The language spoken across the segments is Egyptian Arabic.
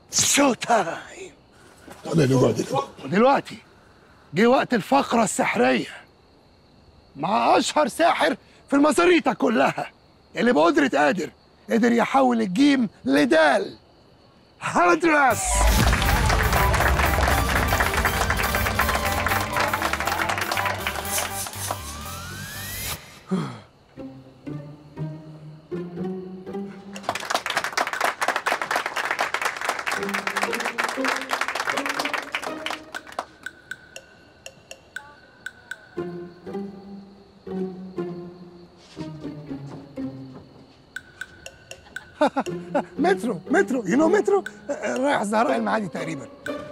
شو تايم تعالى نقعد ودلوقتي جه وقت الفقرة السحرية مع أشهر ساحر في المزاريطة كلها اللي بقدرة قادر قدر يحول الجيم لدال هدرس مترو مترو يو نو مترو آه، رايح الزهراء المعادي تقريبا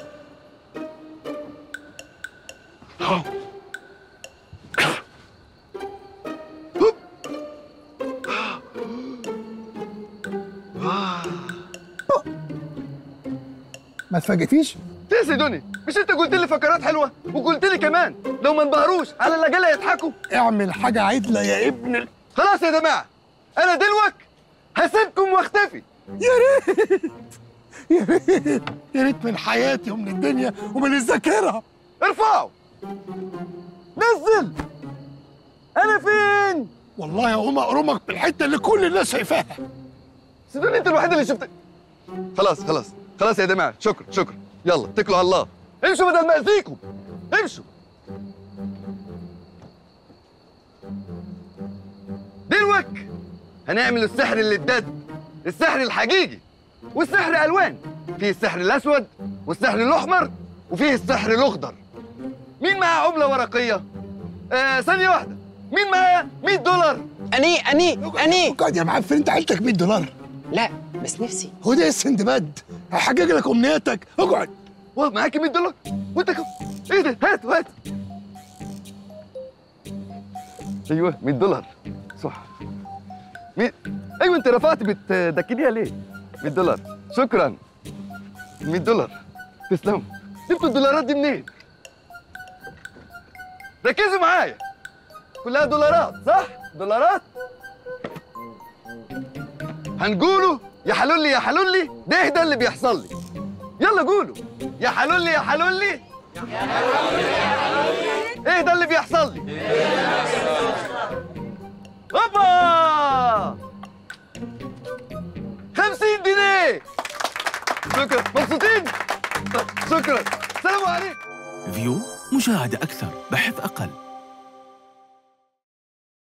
ما اتفاجئتيش يا سيدوني مش انت قلت لي فقرات حلوه وقلت لي كمان لو ما انبهروش على الرجاله يضحكوا اعمل حاجة عدلة يا ابن ال... خلاص يا جماعه انا دلوك هسيبكم واختفي يا ريت يا ريت يا ريت من حياتي ومن الدنيا ومن الذاكرة ارفعوا نزل انا فين والله هقوم اقرمك بالحتة اللي كل الناس شايفاها سيدوني انت الوحيد اللي شفت خلاص خلاص خلاص يا جماعه شكرا شكرا يلا اتكلوا على الله امشوا بدل ما اذيكم امشوا دلوك هنعمل السحر اللي اتدد السحر الحقيقي والسحر الوان فيه السحر الاسود والسحر الاحمر وفيه السحر الاخضر مين معاه عمله ورقيه آه ثانيه واحده مين معاه 100 دولار أني أني أني اقعد يا معفن انت عيلتك 100 دولار لا بس نفسي هو ده السندباد هحقق لك امنياتك اقعد واه معاكي 100 دولار وانت كم ايه ده هات هات ايوه 100 دولار صح مي... ايوه انت رفعت بتدكنيها ليه 100 دولار شكرا 100 دولار تسلموا جبتوا الدولارات دي منين ركزوا معايا كلها دولارات صح دولارات هنقوله يا حلولي يا حلولي ده ده اللي بيحصل لي يلا قولوا يا حلولي يا حلولي ايه ده اللي بيحصل لي هوبا خمسين جنيه شكرا مبسوطين شكرا سلام عليكم فيو مشاهدة أكثر بحث أقل